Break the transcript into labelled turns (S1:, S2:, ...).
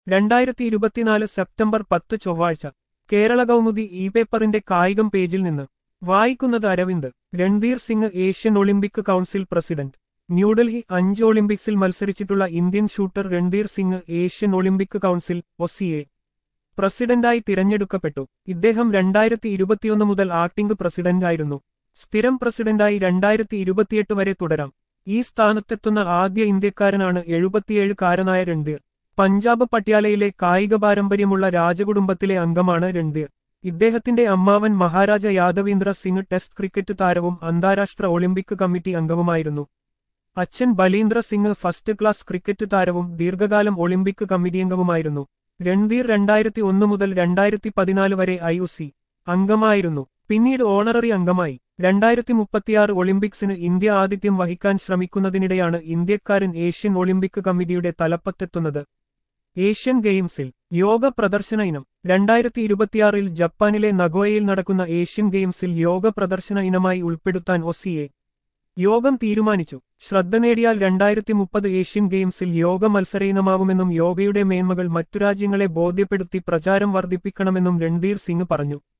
S1: രണ്ടായിരത്തി ഇരുപത്തിനാല് സെപ്റ്റംബർ പത്ത് ചൊവ്വാഴ്ച കേരള കൗമുദി ഇ പേപ്പറിന്റെ കായികം പേജിൽ നിന്ന് വായിക്കുന്നത് Aravind Randhir Singh Asian Olympic Council president New Delhi അഞ്ച് ഒളിമ്പിക്സിൽ മത്സരിച്ചിട്ടുള്ള Indian shooter Randhir Singh Asian Olympic Council OCA പ്രസിഡന്റായി തിരഞ്ഞെടുക്കപ്പെട്ടു ഇദ്ദേഹം രണ്ടായിരത്തി ഇരുപത്തിയൊന്ന് മുതൽ ആക്ടിംഗ് പ്രസിഡന്റായിരുന്നു സ്ഥിരം പ്രസിഡന്റായി രണ്ടായിരത്തി ഇരുപത്തിയെട്ട് വരെ തുടരാം ഈ സ്ഥാനത്തെത്തുന്ന ആദ്യ ഇന്ത്യക്കാരനാണ് എഴുപത്തിയേഴുകാരനായ രൺധീർ പഞ്ചാബ് പട്യാലയിലെ കായിക പാരമ്പര്യമുള്ള രാജകുടുംബത്തിലെ അംഗമാണ് രൺധീർ ഇദ്ദേഹത്തിന്റെ അമ്മാവൻ മഹാരാജ യാദവീന്ദ്ര സിംഗ് ടെസ്റ്റ് ക്രിക്കറ്റ് താരവും അന്താരാഷ്ട്ര ഒളിമ്പിക് കമ്മിറ്റി അംഗവുമായിരുന്നു അച്ഛൻ Balindra Singh first class cricket താരവും ദീർഘകാലം ഒളിമ്പിക് കമ്മിറ്റി അംഗവുമായിരുന്നു രൺധീർ രണ്ടായിരത്തി ഒന്ന് മുതൽ രണ്ടായിരത്തി പതിനാല് വരെ ഐ ഒ സി അംഗമായിരുന്നു പിന്നീട് ഓണററി അംഗമായി രണ്ടായിരത്തി മുപ്പത്തിയാറ് ഒളിമ്പിക്സിന് ഇന്ത്യ ആതിഥ്യം വഹിക്കാൻ ശ്രമിക്കുന്നതിനിടെയാണ് ഇന്ത്യക്കാരൻ ഏഷ്യൻ ഒളിമ്പിക് കമ്മിറ്റിയുടെ തലപ്പത്തെത്തുന്നത് ഏഷ്യൻ ഗെയിംസിൽ യോഗ പ്രദർശന ഇനം രണ്ടായിരത്തി ഇരുപത്തിയാറിൽ ജപ്പാനിലെ നഗോയയിൽ നടക്കുന്ന ഏഷ്യൻ ഗെയിംസിൽ യോഗ പ്രദർശന ഇനമായി ഉൾപ്പെടുത്താൻ ഒസിയെ യോഗം തീരുമാനിച്ചു ശ്രദ്ധ നേടിയാൽ രണ്ടായിരത്തി മുപ്പത് ഏഷ്യൻ ഗെയിംസിൽ യോഗ മത്സര ഇനമാവുമെന്നും യോഗയുടെ മേന്മകൾ മറ്റു രാജ്യങ്ങളെ ബോധ്യപ്പെടുത്തി പ്രചാരം വർദ്ധിപ്പിക്കണമെന്നും രൺധീർ സിംഗ് പറഞ്ഞു